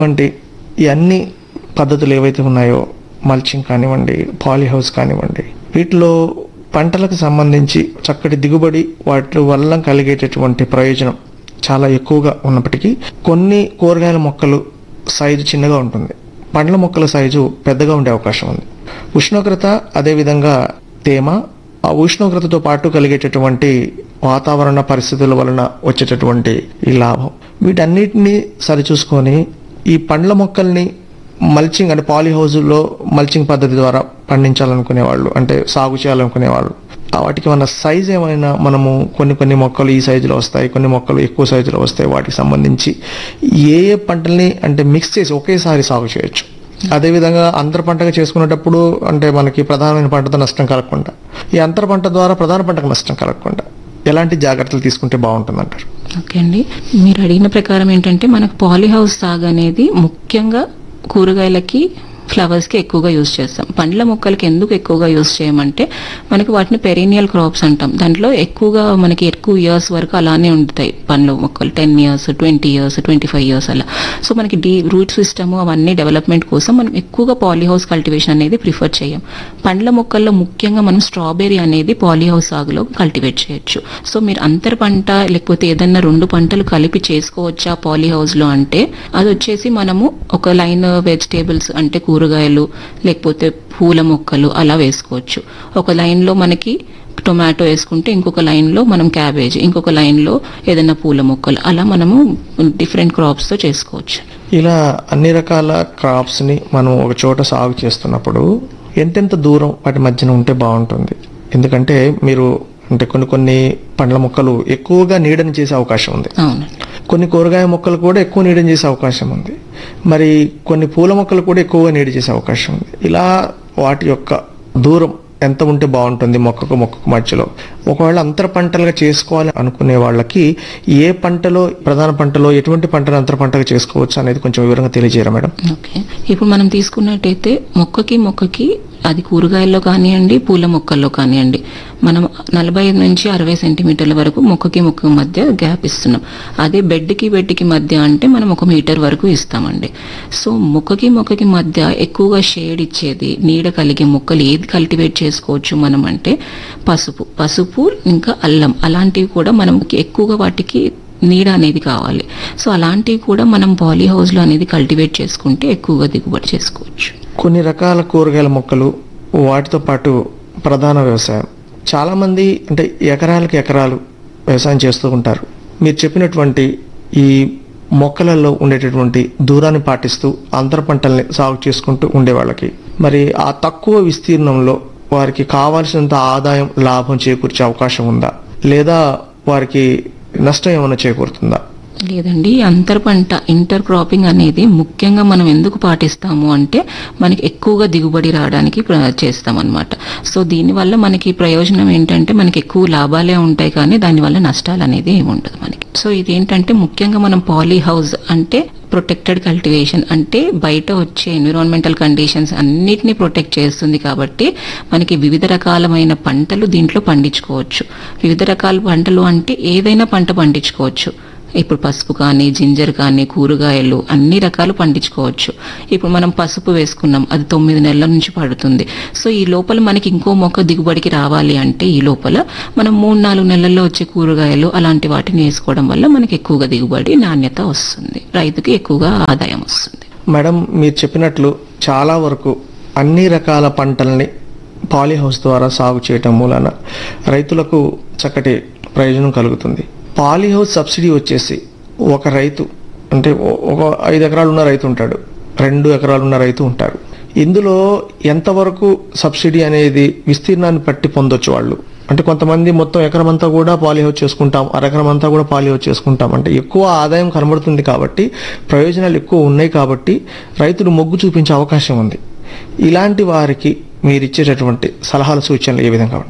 వంటి ఈ అన్ని పద్ధతులు ఏవైతే ఉన్నాయో మల్చింగ్ కానివ్వండి పాలీ హౌస్ కానివ్వండి వీటిలో పంటలకు సంబంధించి చక్కటి దిగుబడి వాటి వల్ల కలిగేటటువంటి ప్రయోజనం చాలా ఎక్కువగా ఉన్నప్పటికీ కొన్ని కూరగాయల మొక్కలు సైజు చిన్నగా ఉంటుంది పండ్ల మొక్కల సైజు పెద్దగా ఉండే అవకాశం ఉంది ఉష్ణోగ్రత అదేవిధంగా తేమ ఆ ఉష్ణోగ్రతతో పాటు కలిగేటటువంటి వాతావరణ పరిస్థితుల వలన వచ్చేటటువంటి ఈ లాభం వీటన్నిటిని సరిచూసుకొని ఈ పండ్ల మొక్కల్ని మల్చింగ్ అంటే పాలీ హౌజుల్లో మల్చింగ్ పద్ధతి ద్వారా పండించాలనుకునే వాళ్ళు అంటే సాగు చేయాలనుకునే వాళ్ళు ఆ వాటికి మన సైజ్ ఏమైనా మనము కొన్ని కొన్ని మొక్కలు ఈ సైజులో వస్తాయి కొన్ని మొక్కలు ఎక్కువ సైజులో వస్తాయి వాటికి సంబంధించి ఏ ఏ పంటల్ని అంటే మిక్స్ చేసి ఒకేసారి సాగు చేయొచ్చు అదేవిధంగా అంతర పంటగా చేసుకునేటప్పుడు అంటే మనకి ప్రధానమైన పంటతో నష్టం కలగకుండా ఈ అంతర పంట ద్వారా ప్రధాన పంటకు నష్టం కలగకుండా ఎలాంటి జాగ్రత్తలు తీసుకుంటే బాగుంటుంది అంటారు ఓకే అండి మీరు అడిగిన ప్రకారం ఏంటంటే మనకు పాలీ హౌస్ సాగు అనేది ముఖ్యంగా కూరగాయలకి ఫ్లవర్స్కి ఎక్కువగా యూజ్ చేస్తాం పండ్ల మొక్కలకి ఎందుకు ఎక్కువగా యూజ్ చేయమంటే మనకి వాటిని పెరీనియల్ క్రాప్స్ అంటాం దాంట్లో ఎక్కువగా మనకి ఎక్కువ ఇయర్స్ వరకు అలానే ఉంటాయి పండ్ల మొక్కలు ten years twenty years twenty five years అలా సో మనకి డీ రూట్ సిస్టమ్ అవన్నీ డెవలప్మెంట్ కోసం మనం ఎక్కువగా పాలీ హౌస్ కల్టివేషన్ అనేది ప్రిఫర్ చేయం పండ్ల మొక్కల్లో ముఖ్యంగా మనం స్ట్రాబెర్రీ అనేది పాలీ హౌస్ సాగులో కల్టివేట్ చేయొచ్చు సో మీరు అంతర పంట లేకపోతే ఏదన్నా రెండు పంటలు కలిపి చేసుకోవచ్చా పాలీ హౌస్ లో అంటే అది వచ్చేసి మనము ఒక లైన్ వెజిటేబుల్స్ అంటే కూరగాయలు లేకపోతే పూల మొక్కలు అలా వేసుకోవచ్చు ఒక లైన్ లో మనకి టొమాటో వేసుకుంటే ఇంకొక లైన్ లో మనం క్యాబేజ్ ఇంకొక లైన్ లో ఏదైనా పూల మొక్కలు అలా మనము డిఫరెంట్ క్రాప్స్ తో చేసుకోవచ్చు ఇలా అన్ని రకాల క్రాప్స్ ని మనం ఒక చోట సాగు చేస్తున్నప్పుడు ఎంతెంత దూరం వాటి మధ్యన ఉంటే బాగుంటుంది ఎందుకంటే మీరు అంటే కొన్ని కొన్ని పండ్ల మొక్కలు ఎక్కువగా నీడని చేసే అవకాశం ఉంది అవునండి కొన్ని కూరగాయ మొక్కలు కూడా ఎక్కువ నీడని చేసే అవకాశం ఉంది మరి కొన్ని పూల మొక్కలు కూడా ఎక్కువగా నీడ చేసే అవకాశం ఉంది ఇలా వాటి యొక్క దూరం ఎంత ఉంటే బాగుంటుంది మొక్కకు మొక్కకు మధ్యలో ఒకవేళ అంతర పంటలుగా చేసుకోవాలి అనుకునే వాళ్ళకి ఏ పంటలో ప్రధాన పంటలో ఎటువంటి పంటను అంతర పంటగా చేసుకోవచ్చు అనేది కొంచెం వివరంగా తెలియజేయరా మేడం ఓకే ఇప్పుడు మనం తీసుకున్నట్టయితే మొక్కకి మొక్కకి అది కూరగాయల్లో కానివ్వండి పూల మొక్కల్లో కానివ్వండి మనం నలభై ఐదు నుంచి అరవై సెంటీమీటర్ల వరకు మొక్కకి మొక్క మధ్య గ్యాప్ ఇస్తున్నాం అదే బెడ్కి బెడ్కి మధ్య అంటే మనం ఒక మీటర్ వరకు ఇస్తామండి సో మొక్కకి మొక్కకి మధ్య ఎక్కువగా షేడ్ ఇచ్చేది నీడ కలిగే మొక్కలు ఏది కల్టివేట్ చేసుకోవచ్చు మనం అంటే పసుపు పసుపు ఇంకా అల్లం అలాంటివి కూడా మనం ఎక్కువగా వాటికి నీడ అనేది కావాలి సో అలాంటివి కూడా మనం పాలీ హౌస్ లో అనేది కల్టివేట్ చేసుకుంటే ఎక్కువగా దిగుబడి చేసుకోవచ్చు కొన్ని రకాల కూరగాయల మొక్కలు వాటితో పాటు ప్రధాన వ్యవసాయం చాలా మంది అంటే ఎకరాలకు ఎకరాలు వ్యవసాయం చేస్తూ ఉంటారు మీరు చెప్పినటువంటి ఈ మొక్కలలో ఉండేటటువంటి దూరాన్ని పాటిస్తూ అంతర పంటల్ని సాగు చేసుకుంటూ ఉండే వాళ్ళకి మరి ఆ తక్కువ విస్తీర్ణంలో వారికి కావాల్సినంత ఆదాయం లాభం చేకూర్చే అవకాశం ఉందా లేదా వారికి నష్టం ఏమైనా చేకూరుతుందా లేదండి అంతర్ పంట ఇంటర్ క్రాపింగ్ అనేది ముఖ్యంగా మనం ఎందుకు పాటిస్తాము అంటే మనకి ఎక్కువగా దిగుబడి రావడానికి ప్ర- చేస్తాం అనమాట సో దీనివల్ల మనకి ప్రయోజనం ఏంటంటే మనకి ఎక్కువ లాభాలే ఉంటాయి కానీ దానివల్ల నష్టాలు అనేది ఏమి ఉండదు మనకి సో ఇదేంటంటే ముఖ్యంగా మనం పాలీ హౌస్ అంటే ప్రొటెక్టెడ్ కల్టివేషన్ అంటే బయట వచ్చే ఎన్విరాన్మెంటల్ కండిషన్స్ అన్నిటిని ప్రొటెక్ట్ చేస్తుంది కాబట్టి మనకి వివిధ రకాలమైన పంటలు దీంట్లో పండించుకోవచ్చు వివిధ రకాల పంటలు అంటే ఏదైనా పంట పండించుకోవచ్చు ఇప్పుడు పసుపు కానీ జింజర్ కానీ కూరగాయలు అన్ని రకాలు పండించుకోవచ్చు ఇప్పుడు మనం పసుపు వేసుకున్నాం అది తొమ్మిది నెలల నుంచి పడుతుంది సో ఈ లోపల మనకి ఇంకో మొక్క దిగుబడికి రావాలి అంటే ఈ లోపల మనం మూడు నాలుగు నెలల్లో వచ్చే కూరగాయలు అలాంటి వాటిని వేసుకోవడం వల్ల మనకి ఎక్కువగా దిగుబడి నాణ్యత వస్తుంది రైతుకి ఎక్కువగా ఆదాయం వస్తుంది మేడం మీరు చెప్పినట్లు చాలా వరకు అన్ని రకాల పంటల్ని పాలీ హౌస్ ద్వారా సాగు చేయటం మూలన రైతులకు చక్కటి ప్రయోజనం కలుగుతుంది పాలీ హౌస్ సబ్సిడీ వచ్చేసి ఒక రైతు అంటే ఓ- ఒక ఐదు ఎకరాలు ఉన్న రైతు ఉంటాడు రెండు ఎకరాలు ఉన్న రైతు ఉంటారు ఇందులో ఎంతవరకు సబ్సిడీ అనేది విస్తీర్ణాన్ని బట్టి పొందొచ్చు వాళ్ళు అంటే కొంతమంది మొత్తం ఎకరం అంతా కూడా పాలీ హౌస్ చేసుకుంటాం అరెకరం అంతా కూడా పాలీ హౌస్ చేసుకుంటాం అంటే ఎక్కువ ఆదాయం కనబడుతుంది కాబట్టి ప్రయోజనాలు ఎక్కువ ఉన్నాయి కాబట్టి రైతులు మొగ్గు చూపించే అవకాశం ఉంది ఇలాంటి వారికి మీరు ఇచ్చేటటువంటి సలహాలు సూచనలు ఏ విధంగా ఉంటాయి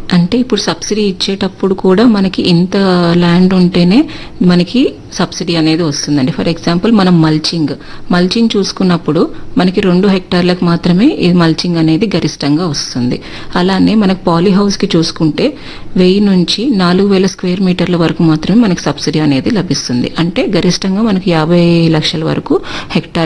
అంటే ఇప్పుడు సబ్సిడీ ఇచ్చేటప్పుడు కూడా మనకి ఇంత ల్యాండ్ ఉంటేనే మనకి సబ్సిడీ అనేది వస్తుందండి ఫర్ ఎగ్జాంపుల్ మనం మల్చింగ్ మల్చింగ్ చూసుకున్నప్పుడు మనకి రెండు హెక్టార్లకు మాత్రమే ఈ మల్చింగ్ అనేది గరిష్టంగా వస్తుంది అలానే మనకు పాలీ హౌస్ కి చూసుకుంటే వెయ్యి నుంచి నాలుగు వేల స్క్వేర్ మీటర్ల వరకు మాత్రమే మనకి సబ్సిడీ అనేది లభిస్తుంది అంటే గరిష్టంగా మనకి యాభై లక్షల వరకు హెక్టార్